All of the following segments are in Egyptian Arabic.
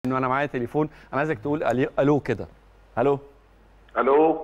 انه انا معايا تليفون انا عايزك تقول ألي- الو كده الو الو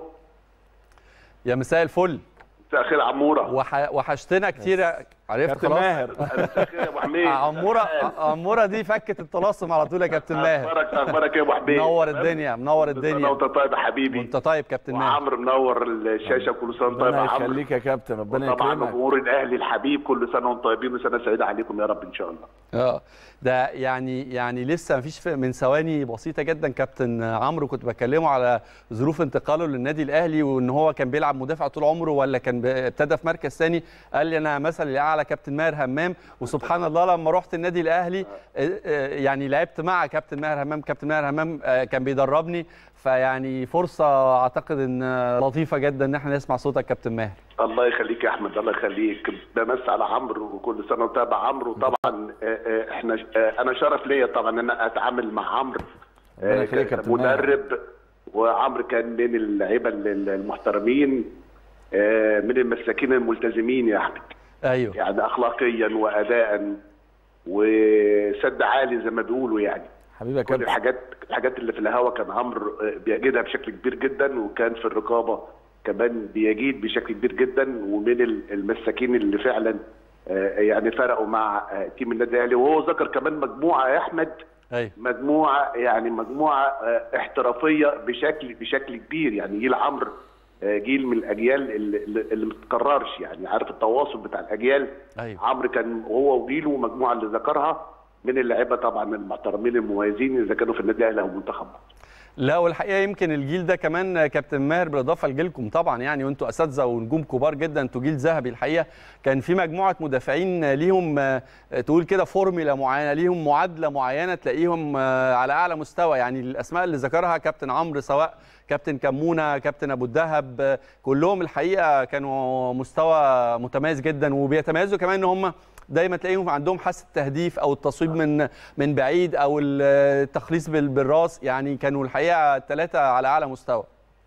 يا مساء الفل مساء الخير يا عموره وح... وحشتنا كتير عرفت كابتن خلاص ماهر مساء الخير يا ابو حميد عموره عموره دي فكت الطلاسم على طول يا كابتن ماهر اخبارك اخبارك ايه يا ابو حميد منور الدنيا منور كل سنة الدنيا وانت طيب يا حبيبي وانت طيب كابتن ماهر وعمرو منور الشاشه كل سنه وانت طيب يا ربنا عمرو يخليك يا كابتن ربنا طبعا يكرمك جمهور الاهلي الحبيب كل سنه وانتم طيبين وسنه سعيده عليكم يا رب ان شاء الله اه ده يعني يعني لسه مفيش في- من ثواني بسيطه جدا كابتن عمرو كنت بكلمه على ظروف انتقاله للنادي الاهلي وان هو كان بيلعب مدافع طول عمره ولا كان ب- ابتدى في مركز ثاني قال لي انا مثل الاعلى كابتن ماهر همام وسبحان الله لما رحت النادي الاهلي آه، آه، يعني لعبت مع كابتن ماهر همام كابتن ماهر همام آه، كان بيدربني فيعني فرصه اعتقد ان آه، لطيفه جدا ان احنا نسمع صوتك كابتن ماهر الله يخليك يا احمد الله يخليك بمس على عمرو وكل سنه وانت طيب يا عمرو طبعا آه، آه، احنا آه، انا شرف ليا طبعا ان انا اتعامل مع عمرو ربنا آه، يخليك يا كابتن ماهر. مدرب وعمرو كان من اللعيبه المحترمين آه، من المساكين الملتزمين يا احمد ايوه يعني اخلاقيا واداء وسد عالي زي ما بيقولوا يعني حبيبي يا كل كابتن الحاجات الحاجات اللي في الهوا كان عمرو آه، بيجدها بشكل كبير جدا وكان في الرقابه كمان بيجيد بشكل كبير جدا ومن ال- المساكين اللي فعلا آه، يعني فرقوا مع آه، تيم النادي الاهلي وهو ذكر كمان مجموعه يا احمد ايوه مجموعه يعني مجموعه آه، احترافيه بشكل بشكل كبير يعني جيل عمرو آه، جيل من الاجيال اللي, اللي اللي ما بتتكررش يعني عارف التواصل بتاع الاجيال ايوه عمرو كان هو وجيله ومجموعه اللي ذكرها من اللعيبه طبعا المحترمين المميزين اذا كانوا في النادي الاهلي او المنتخب لا والحقيقه يمكن الجيل ده كمان كابتن ماهر بالاضافه لجيلكم طبعا يعني وانتوا اساتذه ونجوم كبار جدا انتوا جيل ذهبي الحقيقه كان في مجموعه مدافعين ليهم آه، تقول كده فورمولا معينه ليهم معادله معينه تلاقيهم آه، على اعلى مستوى يعني الاسماء اللي ذكرها كابتن عمرو سواء كابتن كمونه كابتن ابو الدهب آه، كلهم الحقيقه كانوا مستوى متميز جدا وبيتميزوا كمان ان هم دايما تلاقيهم عندهم حاسه التهديف او التصويب من من بعيد او التخليص بال- بالراس يعني كانوا الحقيقه الثلاثه على اعلى مستوى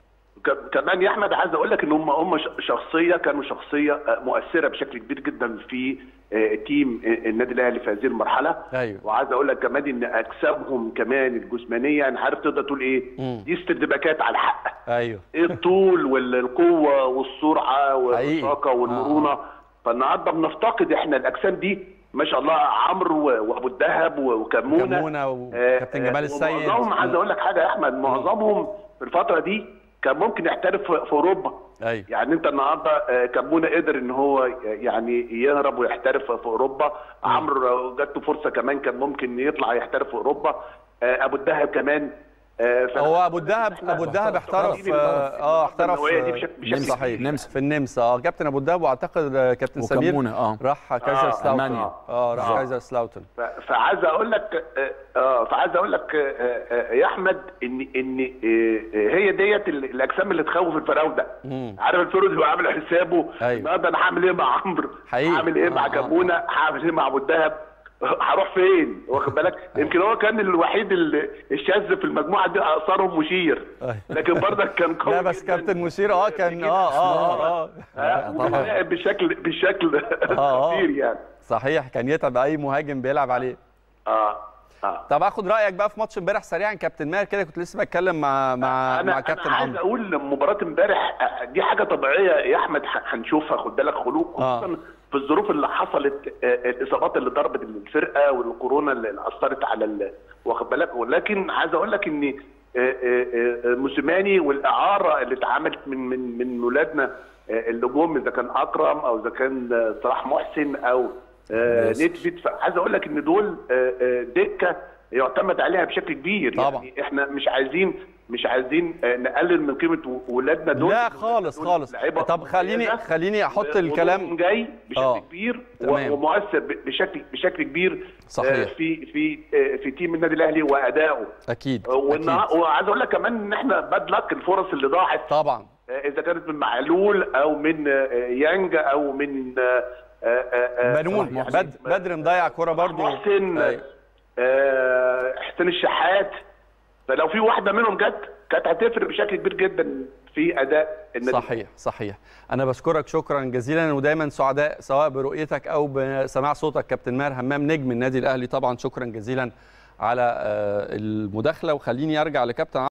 ك- كمان يا احمد عايز اقول لك ان هم هم ش- شخصيه كانوا شخصيه آه، مؤثره بشكل كبير جدا في آه، تيم آه، النادي الاهلي في هذه المرحله ايوه وعايز اقول لك كمان ان اجسامهم كمان الجسمانيه يعني عارف تقدر تقول ايه مم. دي استدباكات على الحق ايوه ايه الطول والقوه والسرعه حقيقي. والطاقه والمرونه فالنهارده بنفتقد احنا الاجسام دي ما شاء الله عمرو و- وابو الدهب و- وكمونه كمونه وكابتن جمال السيد معظمهم عايز اقول لك حاجه يا احمد معظمهم في الفتره دي كان ممكن يحترف في في اوروبا ايوه يعني انت النهارده آه، كمونه قدر ان هو يعني يهرب ويحترف في اوروبا عمرو جات له فرصه كمان كان ممكن يطلع يحترف في اوروبا آه، ابو الدهب كمان آه، ف- هو ابو الدهب إحنا ابو الدهب احترف محتفظين اه احترف النوعية دي بشكل- بشكل صحيح نمسا. في النمسا اه كابتن ابو الدهب واعتقد آه، كابتن سمير وكمونه اه راح كايزر سلاوتن ألمانيا. اه راح آه. كايزر سلاوتن ف- فعايز اقول لك اه آه، فعايز اقول لك آه، آه، يا احمد ان ان آه، آه، هي ديت ال- الاجسام اللي تخوف الفراوده مم. عارف الفرود اللي هو عامل حسابه أيوة. النهارده انا هعمل ايه مع عمرو حقيقي. هعمل ايه مع آه، آه، كمونه هعمل ايه مع ابو الدهب هروح فين واخد بالك يمكن هو كان الوحيد اللي الشاذ في المجموعه دي اثرهم مشير أيوة. لكن برضك كان قوي لا بس جداً. كابتن مشير اه كان اه اه اه, آه. آه، ولاعب بشكل بشكل آه. خطير يعني صحيح كان يتعب اي مهاجم بيلعب عليه اه اه طب اخد رايك بقى في ماتش امبارح سريعا كابتن ماهر كده كنت لسه بتكلم مع مع انا مع كابتن انا عايز عمرو اقول مباراه امبارح آه، دي حاجه طبيعيه يا احمد ح- هنشوفها خد بالك خلوق آه. خصوصا في الظروف اللي حصلت آه، الاصابات اللي ضربت الفرقه والكورونا اللي اللي اثرت على ال- واخد بالك ولكن عايز اقول لك ان آه، آه، آه، موسيماني والاعاره اللي اتعملت من من من ولادنا آه، اللي جم اذا كان اكرم او اذا كان آه، صلاح محسن او آه، ياسر. نيدفيد فعايز اقول لك ان دول آه، آه، دكه يعتمد عليها بشكل كبير طبعا. يعني احنا مش عايزين مش عايزين آه، نقلل من قيمه ولادنا دول لا خالص دول خالص لعيبة طب خليني مميزة. خليني احط ودورهم الكلام جاي بشكل آه. كبير تمام. و- ومؤثر ب- بشكل بشكل كبير صحيح. آه، في في آه، في تيم النادي الاهلي وادائه اكيد والنها- اكيد وعايز اقول لك كمان ان احنا باد لك الفرص اللي ضاعت طبعا آه، اذا كانت من معلول او من آه، يانج او من آه، آه، آه، بنون يعني بد بدر مضيع كوره برضو محسن أيوة. آه، حسين الشحات فلو في واحده منهم جت كانت هتفرق بشكل كبير جدا في اداء النادي صحيح صحيح انا بشكرك شكرا جزيلا ودايما سعداء سواء برؤيتك او بسماع صوتك كابتن ماهر همام نجم النادي الاهلي طبعا شكرا جزيلا على المداخله وخليني ارجع لكابتن